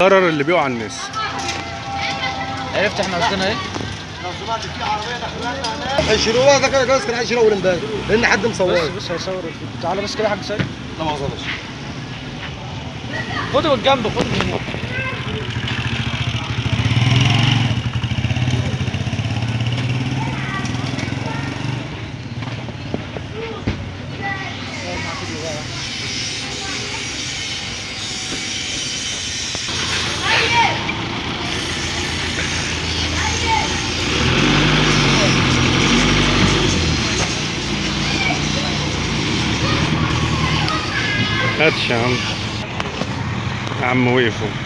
الضرر اللي بيقع على الناس عرفت احنا قصدنا ايه؟ هيشيلوها ده كده جواز كان هيشيلوها اول امبارح لان حد بص مصور بص هيصور الفيديو. تعالى بس كده يا حاج سيد لا ما حصلش خده من جنب خده من هنا هاتش يا عم يا عم وقفوا